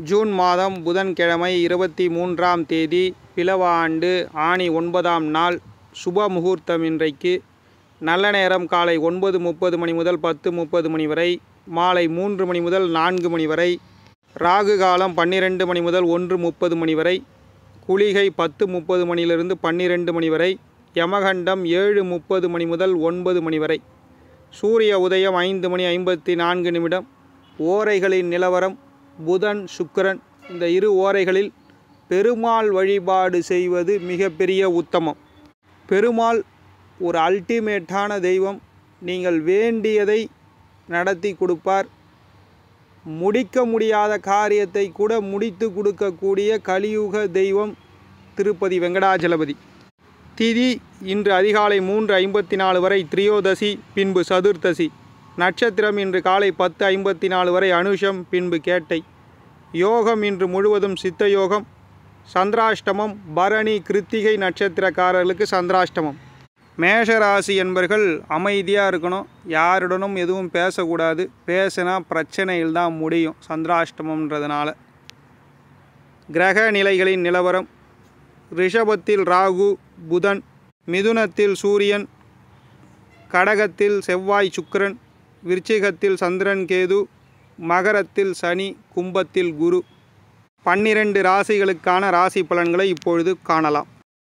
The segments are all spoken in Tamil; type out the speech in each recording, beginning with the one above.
ஜூன் மாதம் புதன்கிழமை இருபத்தி மூன்றாம் தேதி பிலவ ஆண்டு ஆணி ஒன்பதாம் நாள் சுப முகூர்த்தம் இன்றைக்கு நல்ல நேரம் காலை ஒன்பது முப்பது மணி முதல் பத்து முப்பது மணி வரை மாலை மூன்று மணி முதல் நான்கு மணி வரை ராகு காலம் பன்னிரெண்டு மணி முதல் ஒன்று முப்பது மணி வரை குளிகை பத்து முப்பது மணியிலிருந்து பன்னிரெண்டு மணி வரை யமகண்டம் ஏழு முப்பது மணி முதல் ஒன்பது மணி வரை சூரிய உதயம் ஐந்து மணி ஐம்பத்தி நான்கு நிமிடம் ஓரைகளின் நிலவரம் புதன் சுக்கிரன் இந்த இரு ஓரைகளில் பெருமாள் வழிபாடு செய்வது மிகப்பெரிய உத்தமம் பெருமாள் ஒரு அல்டிமேட்டான தெய்வம் நீங்கள் வேண்டியதை நடத்தி கொடுப்பார் முடிக்க முடியாத காரியத்தை கூட முடித்து கொடுக்கக்கூடிய கலியுக தெய்வம் திருப்பதி வெங்கடாஜலபதி திதி இன்று அதிகாலை மூன்று ஐம்பத்தி நாலு வரை திரியோதசி பின்பு சதுர்த்தசி நட்சத்திரம் இன்று காலை பத்து ஐம்பத்தி நாலு வரை அனுஷம் பின்பு கேட்டை யோகம் இன்று முழுவதும் சித்த யோகம் சந்திராஷ்டமம் பரணி கிருத்திகை நட்சத்திரக்காரர்களுக்கு சந்திராஷ்டமம் மேஷராசி என்பர்கள் அமைதியாக இருக்கணும் யாருடனும் எதுவும் பேசக்கூடாது பேசினா பிரச்சனையில் தான் முடியும் சந்திராஷ்டமம்ன்றதுனால கிரக நிலைகளின் நிலவரம் ரிஷபத்தில் ராகு புதன் மிதுனத்தில் சூரியன் கடகத்தில் செவ்வாய் சுக்கிரன் விருச்சிகத்தில் சந்திரன் கேது மகரத்தில் சனி கும்பத்தில் குரு பன்னிரண்டு ராசிகளுக்கான ராசி பலன்களை இப்பொழுது காணலாம்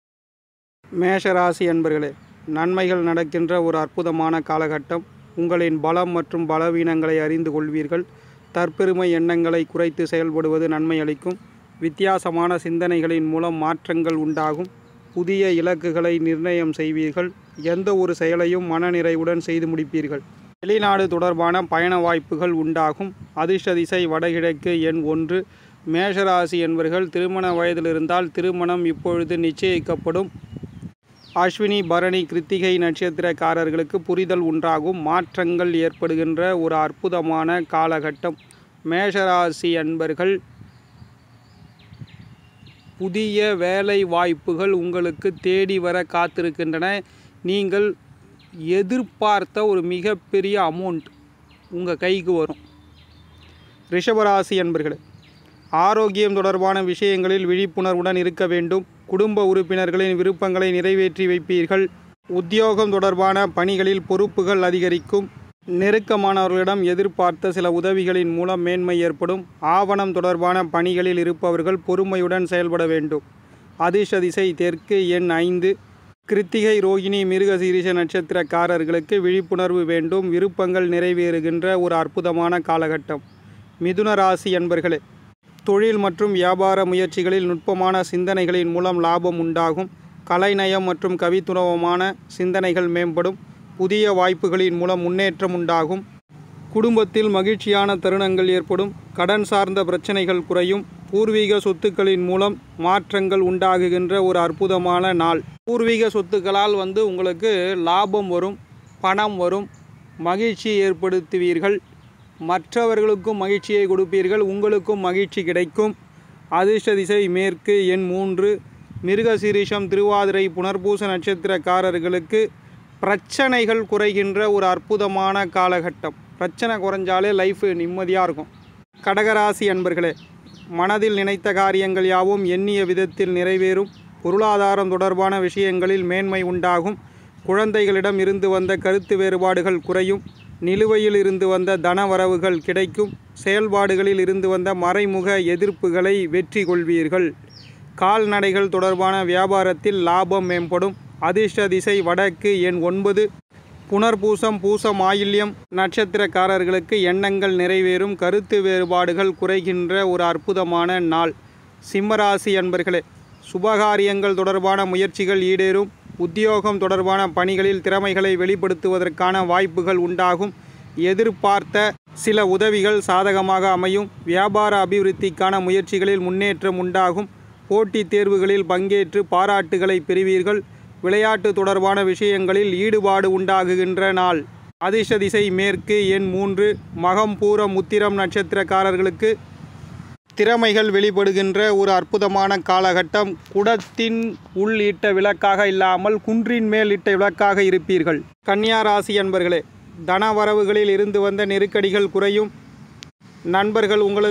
மேஷ ராசி என்பர்களே நன்மைகள் நடக்கின்ற ஒரு அற்புதமான காலகட்டம் உங்களின் பலம் மற்றும் பலவீனங்களை அறிந்து கொள்வீர்கள் தற்பெருமை எண்ணங்களை குறைத்து செயல்படுவது நன்மை அளிக்கும் வித்தியாசமான சிந்தனைகளின் மூலம் மாற்றங்கள் உண்டாகும் புதிய இலக்குகளை நிர்ணயம் செய்வீர்கள் எந்த ஒரு செயலையும் மனநிறைவுடன் செய்து முடிப்பீர்கள் வெளிநாடு தொடர்பான பயண வாய்ப்புகள் உண்டாகும் அதிர்ஷ்ட திசை வடகிழக்கு எண் ஒன்று மேஷராசி என்பவர்கள் திருமண வயதில் இருந்தால் திருமணம் இப்பொழுது நிச்சயிக்கப்படும் அஸ்வினி பரணி கிருத்திகை நட்சத்திரக்காரர்களுக்கு புரிதல் உண்டாகும் மாற்றங்கள் ஏற்படுகின்ற ஒரு அற்புதமான காலகட்டம் மேஷராசி அன்பர்கள் புதிய வேலை வாய்ப்புகள் உங்களுக்கு தேடி வர காத்திருக்கின்றன நீங்கள் எதிர்பார்த்த ஒரு மிகப்பெரிய அமௌண்ட் உங்கள் கைக்கு வரும் ரிஷபராசி என்பர்களே ஆரோக்கியம் தொடர்பான விஷயங்களில் விழிப்புணர்வுடன் இருக்க வேண்டும் குடும்ப உறுப்பினர்களின் விருப்பங்களை நிறைவேற்றி வைப்பீர்கள் உத்தியோகம் தொடர்பான பணிகளில் பொறுப்புகள் அதிகரிக்கும் நெருக்கமானவர்களிடம் எதிர்பார்த்த சில உதவிகளின் மூலம் மேன்மை ஏற்படும் ஆவணம் தொடர்பான பணிகளில் இருப்பவர்கள் பொறுமையுடன் செயல்பட வேண்டும் அதிர்ஷ்ட திசை தெற்கு எண் ஐந்து கிருத்திகை ரோகிணி மிருகசீரிஷ நட்சத்திரக்காரர்களுக்கு விழிப்புணர்வு வேண்டும் விருப்பங்கள் நிறைவேறுகின்ற ஒரு அற்புதமான காலகட்டம் மிதுன ராசி என்பர்களே தொழில் மற்றும் வியாபார முயற்சிகளில் நுட்பமான சிந்தனைகளின் மூலம் லாபம் உண்டாகும் கலைநயம் மற்றும் கவித்துவமான சிந்தனைகள் மேம்படும் புதிய வாய்ப்புகளின் மூலம் முன்னேற்றம் உண்டாகும் குடும்பத்தில் மகிழ்ச்சியான தருணங்கள் ஏற்படும் கடன் சார்ந்த பிரச்சனைகள் குறையும் பூர்வீக சொத்துக்களின் மூலம் மாற்றங்கள் உண்டாகுகின்ற ஒரு அற்புதமான நாள் பூர்வீக சொத்துக்களால் வந்து உங்களுக்கு லாபம் வரும் பணம் வரும் மகிழ்ச்சி ஏற்படுத்துவீர்கள் மற்றவர்களுக்கும் மகிழ்ச்சியை கொடுப்பீர்கள் உங்களுக்கும் மகிழ்ச்சி கிடைக்கும் அதிர்ஷ்ட திசை மேற்கு எண் மூன்று மிருகசீரிஷம் திருவாதிரை புனர்பூச நட்சத்திரக்காரர்களுக்கு பிரச்சனைகள் குறைகின்ற ஒரு அற்புதமான காலகட்டம் பிரச்சனை குறைஞ்சாலே லைஃப் நிம்மதியாக இருக்கும் கடகராசி அன்பர்களே மனதில் நினைத்த காரியங்கள் யாவும் எண்ணிய விதத்தில் நிறைவேறும் பொருளாதாரம் தொடர்பான விஷயங்களில் மேன்மை உண்டாகும் குழந்தைகளிடம் இருந்து வந்த கருத்து வேறுபாடுகள் குறையும் நிலுவையில் இருந்து வந்த தனவரவுகள் கிடைக்கும் செயல்பாடுகளில் இருந்து வந்த மறைமுக எதிர்ப்புகளை வெற்றி கொள்வீர்கள் கால்நடைகள் தொடர்பான வியாபாரத்தில் லாபம் மேம்படும் அதிர்ஷ்ட திசை வடக்கு எண் ஒன்பது புனர்பூசம் பூசம் ஆயில்யம் நட்சத்திரக்காரர்களுக்கு எண்ணங்கள் நிறைவேறும் கருத்து வேறுபாடுகள் குறைகின்ற ஒரு அற்புதமான நாள் சிம்மராசி அன்பர்களே சுபகாரியங்கள் தொடர்பான முயற்சிகள் ஈடேறும் உத்தியோகம் தொடர்பான பணிகளில் திறமைகளை வெளிப்படுத்துவதற்கான வாய்ப்புகள் உண்டாகும் எதிர்பார்த்த சில உதவிகள் சாதகமாக அமையும் வியாபார அபிவிருத்திக்கான முயற்சிகளில் முன்னேற்றம் உண்டாகும் போட்டித் தேர்வுகளில் பங்கேற்று பாராட்டுகளை பெறுவீர்கள் விளையாட்டு தொடர்பான விஷயங்களில் ஈடுபாடு உண்டாகுகின்ற நாள் அதிர்ஷ்ட திசை மேற்கு எண் மூன்று மகம் பூரம் உத்திரம் நட்சத்திரக்காரர்களுக்கு திறமைகள் வெளிப்படுகின்ற ஒரு அற்புதமான காலகட்டம் குடத்தின் உள் இட்ட விளக்காக இல்லாமல் குன்றின் மேல் இட்ட விளக்காக இருப்பீர்கள் கன்னியா ராசி என்பர்களே தனவரவுகளில் இருந்து வந்த நெருக்கடிகள் குறையும் நண்பர்கள் உங்களது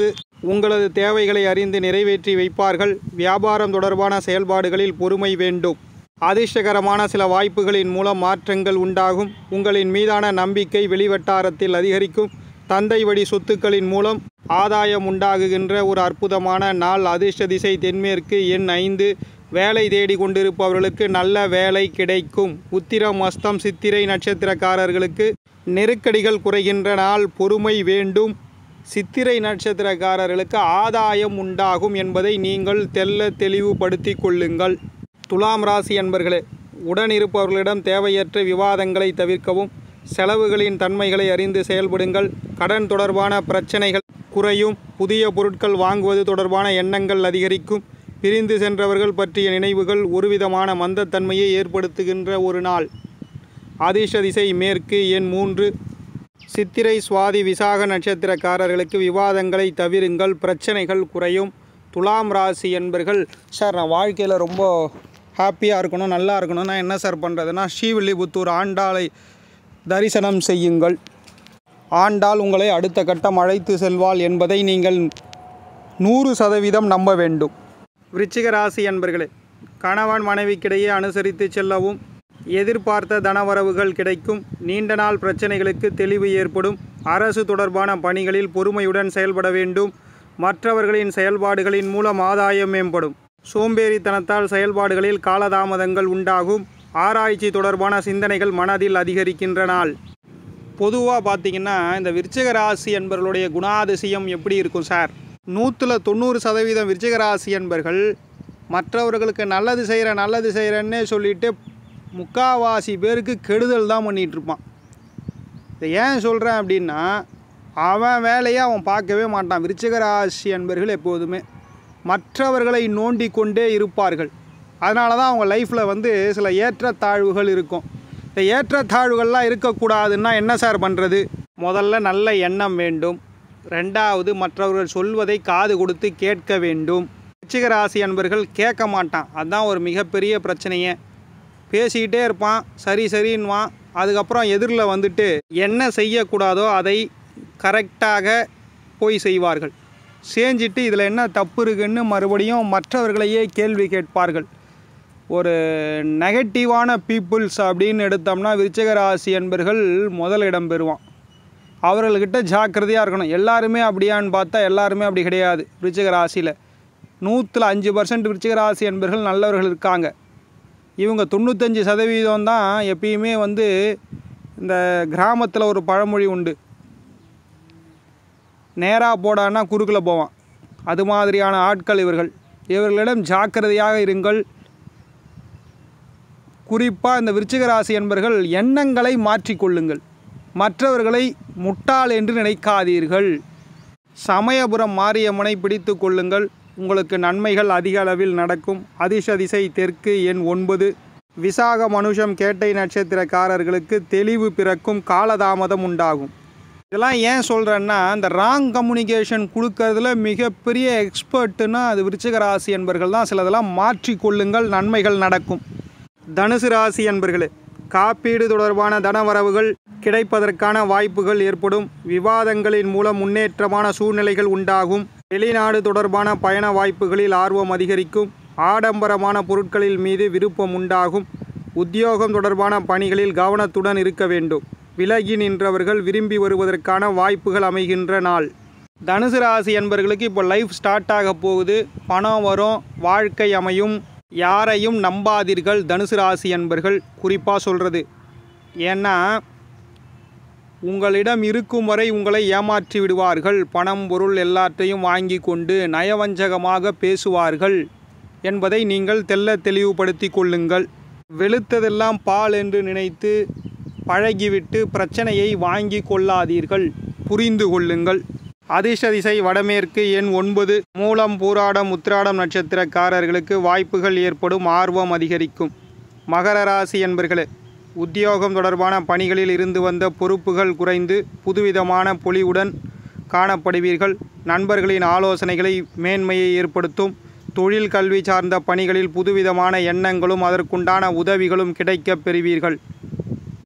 உங்களது தேவைகளை அறிந்து நிறைவேற்றி வைப்பார்கள் வியாபாரம் தொடர்பான செயல்பாடுகளில் பொறுமை வேண்டும் அதிர்ஷ்டகரமான சில வாய்ப்புகளின் மூலம் மாற்றங்கள் உண்டாகும் உங்களின் மீதான நம்பிக்கை வெளிவட்டாரத்தில் அதிகரிக்கும் தந்தை வழி சொத்துக்களின் மூலம் ஆதாயம் உண்டாகுகின்ற ஒரு அற்புதமான நாள் அதிர்ஷ்ட திசை தென்மேற்கு எண் ஐந்து வேலை தேடி கொண்டிருப்பவர்களுக்கு நல்ல வேலை கிடைக்கும் உத்திரம் அஸ்தம் சித்திரை நட்சத்திரக்காரர்களுக்கு நெருக்கடிகள் குறைகின்ற நாள் பொறுமை வேண்டும் சித்திரை நட்சத்திரக்காரர்களுக்கு ஆதாயம் உண்டாகும் என்பதை நீங்கள் தெல்ல தெளிவுபடுத்தி கொள்ளுங்கள் துலாம் ராசி என்பர்களே உடன் இருப்பவர்களிடம் தேவையற்ற விவாதங்களை தவிர்க்கவும் செலவுகளின் தன்மைகளை அறிந்து செயல்படுங்கள் கடன் தொடர்பான பிரச்சனைகள் குறையும் புதிய பொருட்கள் வாங்குவது தொடர்பான எண்ணங்கள் அதிகரிக்கும் பிரிந்து சென்றவர்கள் பற்றிய நினைவுகள் ஒருவிதமான மந்தத்தன்மையை ஏற்படுத்துகின்ற ஒரு நாள் அதிர்ஷ்ட திசை மேற்கு எண் மூன்று சித்திரை சுவாதி விசாக நட்சத்திரக்காரர்களுக்கு விவாதங்களை தவிருங்கள் பிரச்சனைகள் குறையும் துலாம் ராசி என்பர்கள் சார் நான் வாழ்க்கையில் ரொம்ப ஹாப்பியாக இருக்கணும் நல்லா இருக்கணும் நான் என்ன சார் பண்ணுறதுன்னா ஸ்ரீவில்லிபுத்தூர் ஆண்டாளை தரிசனம் செய்யுங்கள் ஆண்டாள் உங்களை அடுத்த கட்டம் அழைத்து செல்வாள் என்பதை நீங்கள் நூறு சதவீதம் நம்ப வேண்டும் விருச்சிக ராசி என்பர்களே கணவன் மனைவிக்கிடையே அனுசரித்து செல்லவும் எதிர்பார்த்த தனவரவுகள் கிடைக்கும் நீண்ட நாள் பிரச்சனைகளுக்கு தெளிவு ஏற்படும் அரசு தொடர்பான பணிகளில் பொறுமையுடன் செயல்பட வேண்டும் மற்றவர்களின் செயல்பாடுகளின் மூலம் ஆதாயம் மேம்படும் சோம்பேறித்தனத்தால் செயல்பாடுகளில் காலதாமதங்கள் உண்டாகும் ஆராய்ச்சி தொடர்பான சிந்தனைகள் மனதில் அதிகரிக்கின்ற நாள் பொதுவாக பார்த்தீங்கன்னா இந்த விருச்சிக ராசி என்பவர்களுடைய குணாதிசயம் எப்படி இருக்கும் சார் நூற்றில் தொண்ணூறு சதவீதம் விருச்சிக ராசி என்பர்கள் மற்றவர்களுக்கு நல்லது செய்கிற நல்லது செய்கிறேன்னே சொல்லிட்டு முக்காவாசி பேருக்கு கெடுதல் தான் பண்ணிகிட்டு இருப்பான் இதை ஏன் சொல்கிறேன் அப்படின்னா அவன் வேலையை அவன் பார்க்கவே மாட்டான் விருச்சிக ராசி என்பர்கள் எப்போதுமே மற்றவர்களை நோண்டி கொண்டே இருப்பார்கள் அதனால தான் அவங்க லைஃப்பில் வந்து சில ஏற்றத்தாழ்வுகள் இருக்கும் இந்த ஏற்றத்தாழ்வுகள்லாம் இருக்கக்கூடாதுன்னா என்ன சார் பண்ணுறது முதல்ல நல்ல எண்ணம் வேண்டும் ரெண்டாவது மற்றவர்கள் சொல்வதை காது கொடுத்து கேட்க வேண்டும் விருச்சிக ராசி அன்பர்கள் கேட்க மாட்டான் அதுதான் ஒரு மிகப்பெரிய பிரச்சனையே பேசிக்கிட்டே இருப்பான் சரி சரின்வான் அதுக்கப்புறம் எதிரில் வந்துட்டு என்ன செய்யக்கூடாதோ அதை கரெக்டாக போய் செய்வார்கள் செஞ்சுட்டு இதில் என்ன தப்பு இருக்குன்னு மறுபடியும் மற்றவர்களையே கேள்வி கேட்பார்கள் ஒரு நெகட்டிவான பீப்புள்ஸ் அப்படின்னு எடுத்தோம்னா விருச்சிக ராசி என்பர்கள் முதலிடம் பெறுவான் அவர்கள்கிட்ட ஜாக்கிரதையாக இருக்கணும் எல்லாருமே அப்படியான்னு பார்த்தா எல்லாருமே அப்படி கிடையாது விருச்சிக ராசியில் நூற்றில் அஞ்சு பர்சன்ட் விருச்சிக ராசி என்பர்கள் நல்லவர்கள் இருக்காங்க இவங்க தொண்ணூத்தஞ்சு சதவீதம் தான் எப்பயுமே வந்து இந்த கிராமத்தில் ஒரு பழமொழி உண்டு நேராக போடான்னா குறுக்கில் போவான் அது மாதிரியான ஆட்கள் இவர்கள் இவர்களிடம் ஜாக்கிரதையாக இருங்கள் குறிப்பாக இந்த விருச்சிக ராசி என்பர்கள் எண்ணங்களை மாற்றிக்கொள்ளுங்கள் மற்றவர்களை முட்டாள் என்று நினைக்காதீர்கள் சமயபுரம் மாரியம்மனை பிடித்து கொள்ளுங்கள் உங்களுக்கு நன்மைகள் அதிக அளவில் நடக்கும் அதிர்ஷ்ட திசை தெற்கு எண் ஒன்பது விசாக மனுஷம் கேட்டை நட்சத்திரக்காரர்களுக்கு தெளிவு பிறக்கும் காலதாமதம் உண்டாகும் இதெல்லாம் ஏன் சொல்கிறேன்னா இந்த ராங் கம்யூனிகேஷன் கொடுக்கறதுல மிகப்பெரிய எக்ஸ்பர்ட்டுன்னா அது விருச்சிக ராசி என்பர்கள் தான் சிலதெல்லாம் மாற்றிக்கொள்ளுங்கள் நன்மைகள் நடக்கும் தனுசு ராசி என்பர்களே காப்பீடு தொடர்பான தனவரவுகள் கிடைப்பதற்கான வாய்ப்புகள் ஏற்படும் விவாதங்களின் மூலம் முன்னேற்றமான சூழ்நிலைகள் உண்டாகும் வெளிநாடு தொடர்பான பயண வாய்ப்புகளில் ஆர்வம் அதிகரிக்கும் ஆடம்பரமான பொருட்களில் மீது விருப்பம் உண்டாகும் உத்தியோகம் தொடர்பான பணிகளில் கவனத்துடன் இருக்க வேண்டும் விலகி நின்றவர்கள் விரும்பி வருவதற்கான வாய்ப்புகள் அமைகின்ற நாள் தனுசு ராசி என்பவர்களுக்கு இப்போ லைஃப் ஸ்டார்ட் ஆக போகுது பணம் வரும் வாழ்க்கை அமையும் யாரையும் நம்பாதீர்கள் தனுசு ராசி என்பர்கள் குறிப்பாக சொல்கிறது ஏன்னா உங்களிடம் இருக்கும் வரை உங்களை ஏமாற்றி விடுவார்கள் பணம் பொருள் எல்லாத்தையும் வாங்கி கொண்டு நயவஞ்சகமாக பேசுவார்கள் என்பதை நீங்கள் தெல்ல தெளிவுபடுத்தி கொள்ளுங்கள் வெளுத்ததெல்லாம் பால் என்று நினைத்து பழகிவிட்டு பிரச்சனையை வாங்கி கொள்ளாதீர்கள் புரிந்து கொள்ளுங்கள் அதிர்ஷ்ட திசை வடமேற்கு எண் ஒன்பது மூலம் பூராடம் உத்திராடம் நட்சத்திரக்காரர்களுக்கு வாய்ப்புகள் ஏற்படும் ஆர்வம் அதிகரிக்கும் மகர ராசி என்பர்களே உத்தியோகம் தொடர்பான பணிகளில் இருந்து வந்த பொறுப்புகள் குறைந்து புதுவிதமான பொலிவுடன் காணப்படுவீர்கள் நண்பர்களின் ஆலோசனைகளை மேன்மையை ஏற்படுத்தும் தொழில் கல்வி சார்ந்த பணிகளில் புதுவிதமான எண்ணங்களும் அதற்குண்டான உதவிகளும் கிடைக்கப் பெறுவீர்கள்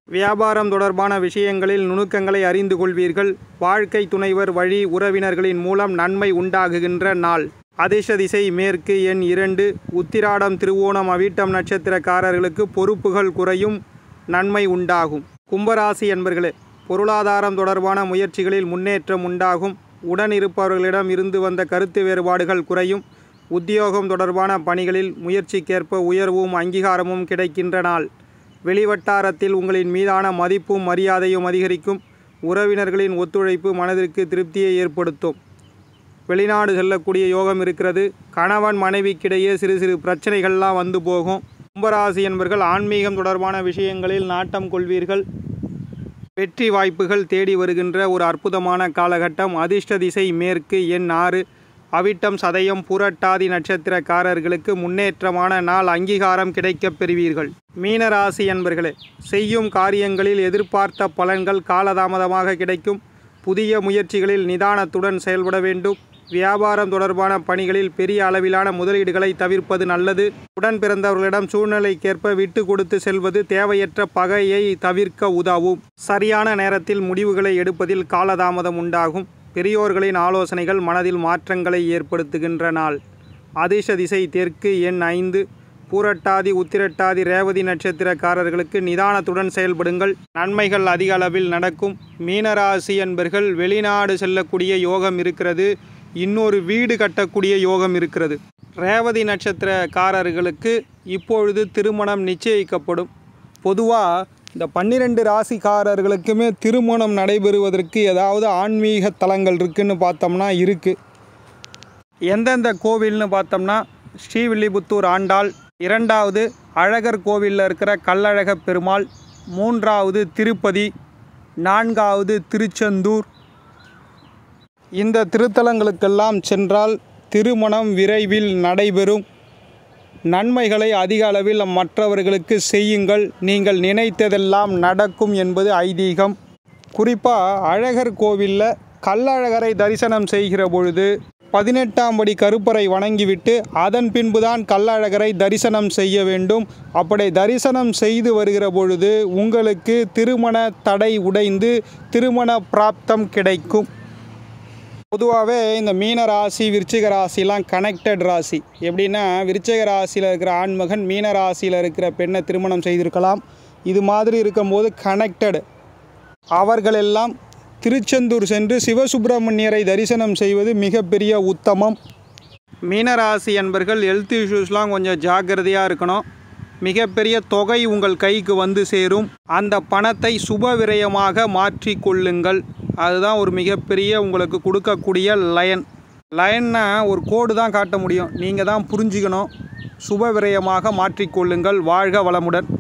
வியாபாரம் தொடர்பான விஷயங்களில் நுணுக்கங்களை அறிந்து கொள்வீர்கள் வாழ்க்கை துணைவர் வழி உறவினர்களின் மூலம் நன்மை உண்டாகுகின்ற நாள் அதிர்ஷ்ட திசை மேற்கு எண் இரண்டு உத்திராடம் திருவோணம் அவிட்டம் நட்சத்திரக்காரர்களுக்கு பொறுப்புகள் குறையும் நன்மை உண்டாகும் கும்பராசி என்பர்களே பொருளாதாரம் தொடர்பான முயற்சிகளில் முன்னேற்றம் உண்டாகும் உடன் இருப்பவர்களிடம் இருந்து வந்த கருத்து வேறுபாடுகள் குறையும் உத்தியோகம் தொடர்பான பணிகளில் முயற்சிக்கேற்ப உயர்வும் அங்கீகாரமும் கிடைக்கின்ற நாள் வெளிவட்டாரத்தில் உங்களின் மீதான மதிப்பும் மரியாதையும் அதிகரிக்கும் உறவினர்களின் ஒத்துழைப்பு மனதிற்கு திருப்தியை ஏற்படுத்தும் வெளிநாடு செல்லக்கூடிய யோகம் இருக்கிறது கணவன் மனைவிக்கிடையே சிறு சிறு பிரச்சனைகள்லாம் வந்து போகும் கும்பராசி என்பர்கள் ஆன்மீகம் தொடர்பான விஷயங்களில் நாட்டம் கொள்வீர்கள் வெற்றி வாய்ப்புகள் தேடி வருகின்ற ஒரு அற்புதமான காலகட்டம் அதிர்ஷ்ட திசை மேற்கு எண் ஆறு அவிட்டம் சதயம் புரட்டாதி நட்சத்திரக்காரர்களுக்கு முன்னேற்றமான நாள் அங்கீகாரம் கிடைக்கப் பெறுவீர்கள் மீனராசி என்பர்களே செய்யும் காரியங்களில் எதிர்பார்த்த பலன்கள் காலதாமதமாக கிடைக்கும் புதிய முயற்சிகளில் நிதானத்துடன் செயல்பட வேண்டும் வியாபாரம் தொடர்பான பணிகளில் பெரிய அளவிலான முதலீடுகளை தவிர்ப்பது நல்லது உடன் பிறந்தவர்களிடம் சூழ்நிலைக்கேற்ப விட்டு கொடுத்து செல்வது தேவையற்ற பகையை தவிர்க்க உதவும் சரியான நேரத்தில் முடிவுகளை எடுப்பதில் காலதாமதம் உண்டாகும் பெரியோர்களின் ஆலோசனைகள் மனதில் மாற்றங்களை ஏற்படுத்துகின்ற நாள் அதிர்ஷ்ட திசை தெற்கு எண் ஐந்து பூரட்டாதி உத்திரட்டாதி ரேவதி நட்சத்திரக்காரர்களுக்கு நிதானத்துடன் செயல்படுங்கள் நன்மைகள் அதிக அளவில் நடக்கும் மீனராசி என்பர்கள் வெளிநாடு செல்லக்கூடிய யோகம் இருக்கிறது இன்னொரு வீடு கட்டக்கூடிய யோகம் இருக்கிறது ரேவதி நட்சத்திரக்காரர்களுக்கு இப்பொழுது திருமணம் நிச்சயிக்கப்படும் பொதுவாக இந்த பன்னிரெண்டு ராசிக்காரர்களுக்குமே திருமணம் நடைபெறுவதற்கு ஏதாவது ஆன்மீக தலங்கள் இருக்குன்னு பார்த்தோம்னா இருக்குது எந்தெந்த கோவில்னு பார்த்தோம்னா ஸ்ரீவில்லிபுத்தூர் ஆண்டாள் இரண்டாவது அழகர் கோவிலில் இருக்கிற கள்ளழக பெருமாள் மூன்றாவது திருப்பதி நான்காவது திருச்செந்தூர் இந்த திருத்தலங்களுக்கெல்லாம் சென்றால் திருமணம் விரைவில் நடைபெறும் நன்மைகளை அதிக அளவில் மற்றவர்களுக்கு செய்யுங்கள் நீங்கள் நினைத்ததெல்லாம் நடக்கும் என்பது ஐதீகம் குறிப்பாக அழகர் கோவிலில் கல்லழகரை தரிசனம் செய்கிற பொழுது பதினெட்டாம் படி கருப்பறை வணங்கிவிட்டு அதன் பின்புதான் கல்லழகரை தரிசனம் செய்ய வேண்டும் அப்படி தரிசனம் செய்து வருகிற பொழுது உங்களுக்கு திருமண தடை உடைந்து திருமண பிராப்தம் கிடைக்கும் பொதுவாகவே இந்த மீன ராசி விருச்சிக ராசிலாம் கனெக்டட் ராசி எப்படின்னா விருச்சிக ராசியில் இருக்கிற ஆண்மகன் மீன ராசியில் இருக்கிற பெண்ணை திருமணம் செய்திருக்கலாம் இது மாதிரி இருக்கும்போது கனெக்டட் அவர்களெல்லாம் திருச்செந்தூர் சென்று சிவசுப்பிரமணியரை தரிசனம் செய்வது மிகப்பெரிய உத்தமம் மீனராசி என்பர்கள் ஹெல்த் இஷ்யூஸ்லாம் கொஞ்சம் ஜாக்கிரதையாக இருக்கணும் மிகப்பெரிய தொகை உங்கள் கைக்கு வந்து சேரும் அந்த பணத்தை சுப விரயமாக மாற்றி கொள்ளுங்கள் அதுதான் ஒரு மிகப்பெரிய உங்களுக்கு கொடுக்கக்கூடிய லயன் லயன்னா ஒரு கோடு தான் காட்ட முடியும் நீங்கள் தான் புரிஞ்சுக்கணும் சுப விரயமாக மாற்றிக்கொள்ளுங்கள் வாழ்க வளமுடன்